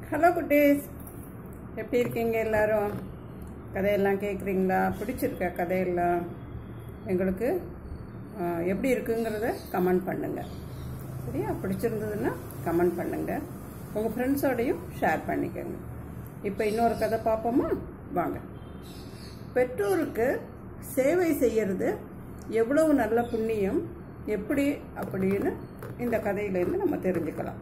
hello குட்டீஸ் எப்படி இருக்கீங்க எல்லாரும் கதையெல்லாம் கேட்குறீங்களா பிடிச்சிருக்கா கதையெல்லாம் எங்களுக்கு ஆஹ், எப்படி இருக்குங்கிறத கமெண்ட் பண்ணுங்கள் சரியா பிடிச்சிருந்ததுன்னா கமெண்ட் பண்ணுங்கள் உங்கள் ஃப்ரெண்ட்ஸோடையும் ஷேர் பண்ணிக்கோங்க இப்போ இன்னொரு கதை பார்ப்போமா வாங்க பெற்றோருக்கு சேவை செய்யறது எவ்வளவு நல்ல புண்ணியம் எப்படி அப்படின்னு இந்த கதையிலேருந்து நம்ம தெரிஞ்சுக்கலாம்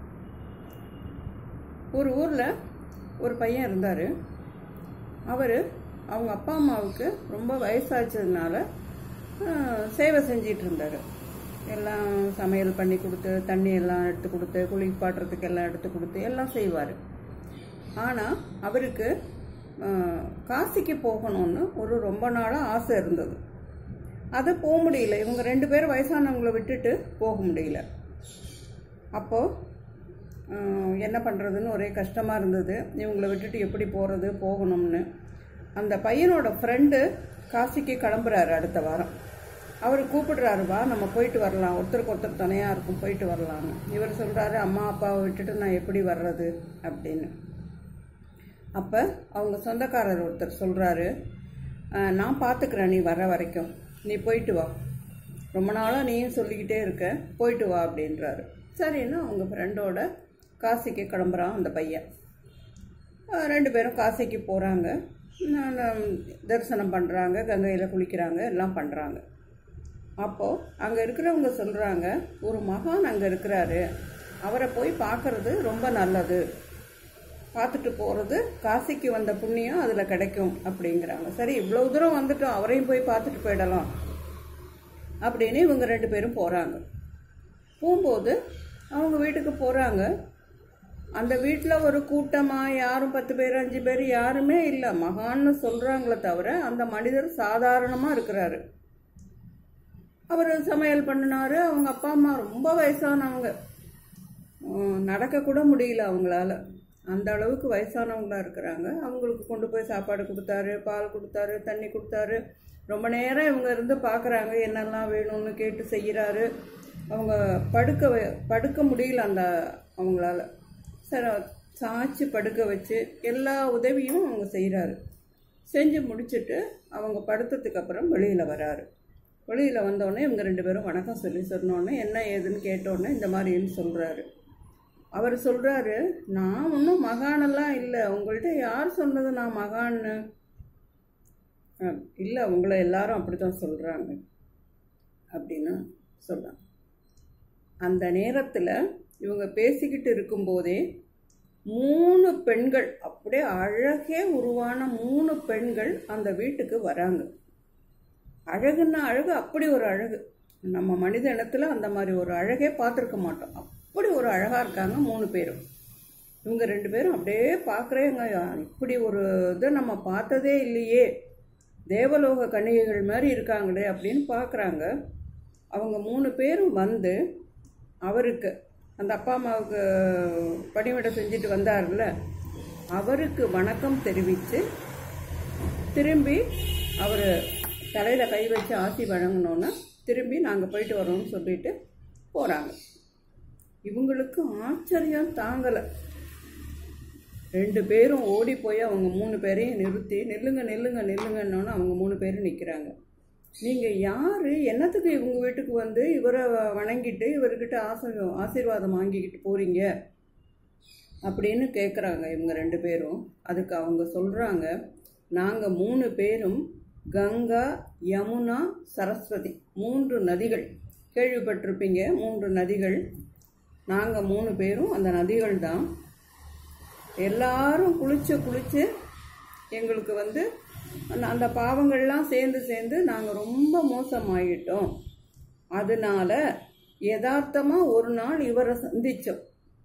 ஒரு ஊரில் ஒரு பையன் இருந்தார் அவர் அவங்க அப்பா அம்மாவுக்கு ரொம்ப வயசாச்சதுனால ஆஹ், சேவை செஞ்சிட்டு இருந்தார் எல்லாம் சமையல் பண்ணி கொடுத்து தண்ணி எல்லாம் எடுத்து கொடுத்து குளிப்பாட்டுறதுக்கு எல்லாம் எடுத்து கொடுத்து எல்லாம் செய்வார் ஆனால் அவருக்கு ஆஹ், காசிக்கு போகணும்னு ஒரு ரொம்ப நாளாக ஆசை இருந்தது அது போக முடியல இவங்க ரெண்டு பேரும் வயசானவங்கள விட்டுட்டு போக முடியல அப்போது என்ன பண்ணுறதுன்னு ஒரே கஷ்டமாக இருந்தது இவங்கள விட்டுட்டு எப்படி போகிறது போகணும்னு அந்த பையனோட ஃப்ரெண்டு காசிக்கு கிளம்புறாரு அடுத்த வாரம் அவர் கூப்பிடுறாரு வா நம்ம போயிட்டு வரலாம் ஒருத்தருக்கு ஒருத்தர் துணையாக இருக்கும் போயிட்டு வரலாம்னு இவர் சொல்கிறாரு அம்மா அப்பாவை விட்டுட்டு நான் எப்படி வர்றது அப்படின்னு அப்போ அவங்க சொந்தக்காரர் ஒருத்தர் சொல்கிறாரு நான் பார்த்துக்கிறேன் நீ வர வரைக்கும் நீ போயிட்டு வா ரொம்ப நாளாக நீயும் சொல்லிக்கிட்டே இருக்க போயிட்டு வா அப்படின்றாரு சரின்னு அவங்க ஃப்ரெண்டோட காசிக்கு கிளம்புறான் அந்த பையன் அஹ் ரெண்டு பேரும் காசிக்கு போகிறாங்க தரிசனம் பண்ணுறாங்க கங்கையில் குளிக்கிறாங்க எல்லாம் பண்ணுறாங்க அப்போது அங்கே இருக்கிறவங்க சொல்கிறாங்க ஒரு மகான் அங்கே இருக்கிறாரு அவரை போய் பார்க்கறது ரொம்ப நல்லது பார்த்துட்டு போகிறது காசிக்கு வந்த புண்ணியம் அதில் கிடைக்கும் அப்படிங்கிறாங்க சரி இவ்வளோ தூரம் வந்துட்டோம் அவரையும் போய் பார்த்துட்டு போயிடலாம் அப்படின்னு இவங்க ரெண்டு பேரும் போகிறாங்க போகும்போது அவங்க வீட்டுக்கு போகிறாங்க அந்த வீட்டில் ஒரு கூட்டமாக யாரும் பத்து பேர் அஞ்சு பேர் யாருமே இல்லை மகான்னு சொல்கிறாங்களே தவிர அந்த மனிதர் சாதாரணமாக இருக்கிறாரு அவர் சமையல் பண்ணினாரு அவங்க அப்பா அம்மா ரொம்ப வயசானவங்க உம், நடக்க கூட முடியல அவங்களால அந்த அளவுக்கு வயசானவங்களா இருக்கிறாங்க அவங்களுக்கு கொண்டு போய் சாப்பாடு கொடுத்தாரு பால் கொடுத்தாரு தண்ணி கொடுத்தாரு ரொம்ப நேரம் இவங்க இருந்து பார்க்குறாங்க என்னெல்லாம் வேணும்னு கேட்டு செய்கிறாரு அவங்க படுக்க வ- படுக்க முடியல அந்த அவங்களால சரி சாய்ச்சி படுக்க வச்சு எல்லா உதவியும் அவங்க செய்கிறாரு செஞ்சு முடிச்சுட்டு அவங்க படுத்ததுக்கு அப்புறம் வெளியில் வராரு வெளியில் வந்தோடனே இவங்க ரெண்டு பேரும் வணக்கம் சொல்லி சொன்னோடனே என்ன ஏதுன்னு கேட்டோடனே இந்த மாதிரின்னு சொல்கிறாரு அவர் சொல்கிறாரு நான் ஒன்றும் மகானெல்லாம் இல்லை உங்கள்கிட்ட யார் சொன்னது நான் மகான்னு அஹ், இல்லை உங்களை எல்லாரும் அப்படி தான் சொல்கிறாங்க அப்படின்னு சொல்கிறாங்க அந்த நேரத்தில் இவங்க பேசிக்கிட்டு இருக்கும்போதே மூணு பெண்கள் அப்படியே அழகே உருவான மூணு பெண்கள் அந்த வீட்டுக்கு வராங்க அழகுன்னா அழகு அப்படி ஒரு அழகு நம்ம மனித இனத்தில் அந்த மாதிரி ஒரு அழகே பார்த்துருக்க மாட்டோம் அப்படி ஒரு அழகாக இருக்காங்க மூணு பேரும் இவங்க ரெண்டு பேரும் அப்படியே பார்க்குறேங்க இப்படி ஒரு இதை நம்ம பார்த்ததே இல்லையே தேவலோக கன்னிகைகள் மாதிரி இருக்காங்களே அப்படின்னு பார்க்குறாங்க அவங்க மூணு பேரும் வந்து அவருக்கு அந்த அப்பா அம்மாவுக்கு பணிவிடை செஞ்சுட்டு வந்தார்ல அவருக்கு வணக்கம் தெரிவித்து திரும்பி அவர் தலையில் கை வச்சு ஆசி வழங்கினோன்னா திரும்பி நாங்கள் போயிட்டு வரோம்னு சொல்லிட்டு போகிறாங்க இவங்களுக்கு ஆச்சரியம் தாங்கலை ரெண்டு பேரும் ஓடி போய் அவங்க மூணு பேரையும் நிறுத்தி நில்லுங்க நில்லுங்க நில்லுங்கன்னொன்னு அவங்க மூணு பேரும் நிற்கிறாங்க நீங்கள் யார் என்னத்துக்கு இவங்க வீட்டுக்கு வந்து இவரை வணங்கிட்டு இவர்கிட்ட ஆசை ஆசீர்வாதம் வாங்கிக்கிட்டு போகிறீங்க அப்படின்னு கேட்குறாங்க இவங்க ரெண்டு பேரும் அதுக்கு அவங்க சொல்கிறாங்க நாங்கள் மூணு பேரும் கங்கா யமுனா சரஸ்வதி மூன்று நதிகள் கேள்விப்பட்டிருப்பீங்க மூன்று நதிகள் நாங்கள் மூணு பேரும் அந்த நதிகள் தான் எல்லாரும் குளிச்சு குளிச்சு எங்களுக்கு வந்து அந்த- அந்த பாவங்கள்லாம் சேர்ந்து சேர்ந்து நாங்கள் ரொம்ப மோசமாயிட்டோம் அதனால யதார்த்தமாக ஒரு நாள் இவரை சந்தித்தோம்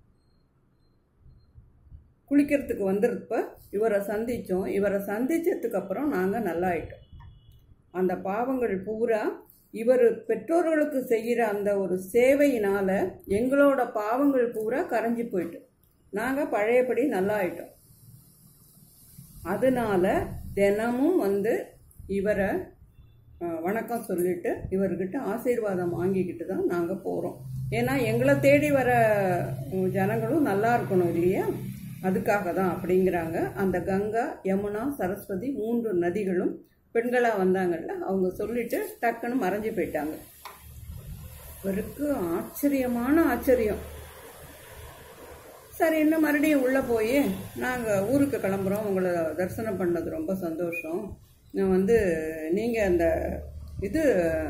குளிக்கிறதுக்கு வந்திருப்ப இவரை சந்தித்தோம் இவரை சந்திச்சதுக்கு அப்புறம் நாங்கள் நல்லாயிட்டோம் அந்த பாவங்கள் பூரா இவர் பெற்றோர்களுக்கு செய்கிற அந்த ஒரு சேவையினால எங்களோட பாவங்கள் பூரா கரைஞ்சி போயிட்டு நாங்கள் பழையபடி நல்லா ஆயிட்டோம் அதனால தினமும் வந்து இவரை அஹ், வணக்கம் சொல்லிட்டு இவர்கிட்ட ஆசீர்வாதம் வாங்கிக்கிட்டு தான் நாங்கள் போகிறோம் ஏன்னா எங்களை தேடி வர உம், ஜனங்களும் நல்லா இருக்கணும் இல்லையா அதுக்காக தான் அப்படிங்கிறாங்க அந்த கங்கா யமுனா சரஸ்வதி மூன்று நதிகளும் பெண்களாக வந்தாங்கல்ல அவங்க சொல்லிட்டு டக்குன்னு மறைஞ்சு போயிட்டாங்க இவருக்கு ஆச்சரியமான ஆச்சரியம் சரி இன்னும் மறுபடியும் உள்ளே போய் நாங்கள் ஊருக்கு கிளம்புறோம் உங்களை தரிசனம் பண்ணது ரொம்ப சந்தோஷம் நான் வந்து நீங்கள் அந்த இது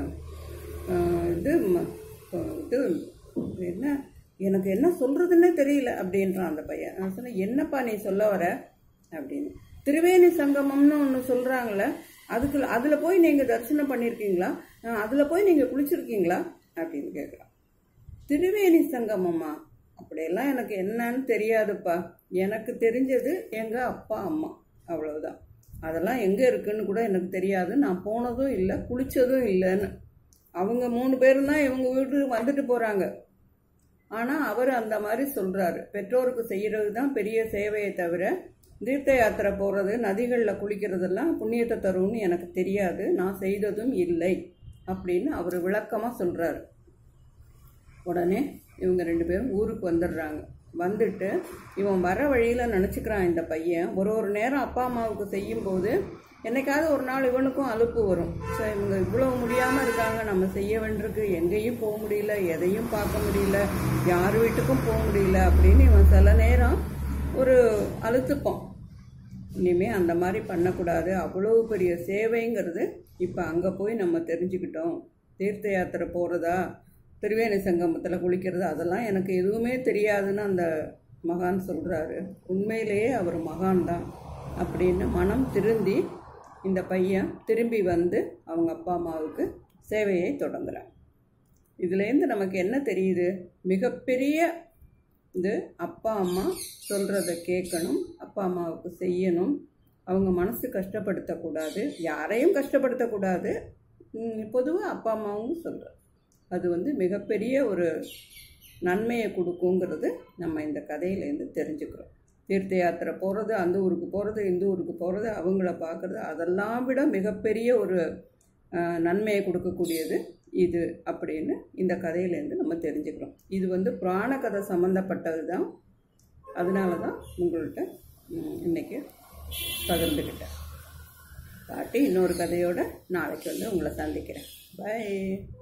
அஹ், இது ம- இது என்ன எனக்கு என்ன சொல்கிறதுன்னே தெரியல அப்படின்றான் அந்த பையன் நான் சொன்னேன் என்னப்பா நீ சொல்ல வர அப்படின்னு திரிவேணி சங்கமம்னு ஒன்று சொல்கிறாங்களே அதுக்கு அதில் போய் நீங்கள் தரிசனம் பண்ணியிருக்கீங்களா அதில் போய் நீங்கள் குளிச்சிருக்கீங்களா அப்படின்னு கேட்குறான் திரிவேணி சங்கமம்மா அப்படியெல்லாம் எனக்கு என்னன்னு தெரியாதுப்பா எனக்கு தெரிஞ்சது எங்கள் அப்பா அம்மா அவ்வளவுதான் அதெல்லாம் எங்கே இருக்குன்னு கூட எனக்கு தெரியாது நான் போனதும் இல்லை குளிச்சதும் இல்லைன்னு அவங்க மூணு பேரும் தான் இவங்க வீட்டுக்கு வந்துட்டு போகிறாங்க ஆனால் அவர் அந்த மாதிரி சொல்கிறாரு பெற்றோருக்கு செய்கிறது தான் பெரிய சேவையை தவிர தீர்த்த யாத்திரை போகிறது நதிகளில் குளிக்கிறதெல்லாம் புண்ணியத்தை தரும்னு எனக்கு தெரியாது நான் செய்ததும் இல்லை அப்படின்னு அவர் விளக்கமாக சொல்கிறாரு உடனே இவங்க ரெண்டு பேரும் ஊருக்கு வந்துடுறாங்க வந்துட்டு இவன் வர வழியில் நினச்சிக்கிறான் இந்த பையன் ஒரு ஒரு நேரம் அப்பா அம்மாவுக்கு செய்யும்போது என்னைக்காவது ஒரு நாள் இவனுக்கும் அலுப்பு வரும் ஸோ இவங்க இவ்வளோ முடியாமல் இருக்காங்க நம்ம செய்ய வேண்டியிருக்கு எங்கேயும் போக முடியல எதையும் பார்க்க முடியல யார் வீட்டுக்கும் போக முடியல அப்படின்னு இவன் சில நேரம் ஒரு அழுத்துப்பான் இனிமே அந்த மாதிரி பண்ணக்கூடாது அவ்வளோ பெரிய சேவைங்கிறது இப்போ அங்கே போய் நம்ம தெரிஞ்சுக்கிட்டோம் தீர்த்த யாத்திரை போகிறதா திருவேணி சங்கமத்தில் குளிக்கிறது அதெல்லாம் எனக்கு எதுவுமே தெரியாதுன்னு அந்த மகான் சொல்கிறாரு உண்மையிலேயே அவர் மகான் தான் அப்படின்னு மனம் திருந்தி இந்த பையன் திரும்பி வந்து அவங்க அப்பா அம்மாவுக்கு சேவையை தொடங்குறான் இதுலேருந்து நமக்கு என்ன தெரியுது மிகப்பெரிய இது அப்பா அம்மா சொல்கிறத கேட்கணும் அப்பா அம்மாவுக்கு செய்யணும் அவங்க மனசு கஷ்டப்படுத்தக்கூடாது யாரையும் கஷ்டப்படுத்தக்கூடாது பொதுவாக அப்பா அம்மாவும் சொல்கிறார் அது வந்து மிகப்பெரிய ஒரு நன்மையை கொடுக்குங்கிறது நம்ம இந்த கதையிலேருந்து தெரிஞ்சுக்கிறோம் தீர்த்த யாத்திரை போகிறது அந்த ஊருக்கு போகிறது இந்த ஊருக்கு போகிறது அவங்கள பார்க்குறது அதெல்லாம் விட மிகப்பெரிய ஒரு அஹ், நன்மையை கொடுக்கக்கூடியது இது அப்படின்னு இந்த கதையிலேருந்து நம்ம தெரிஞ்சுக்கிறோம் இது வந்து புராண கதை சம்மந்தப்பட்டது தான் அதனால தான் உங்கள்கிட்ட ம், இன்னைக்கு பகிர்ந்துக்கிட்டேன் பாட்டி இன்னொரு கதையோட நாளைக்கு வந்து உங்களை சந்திக்கிறேன் பை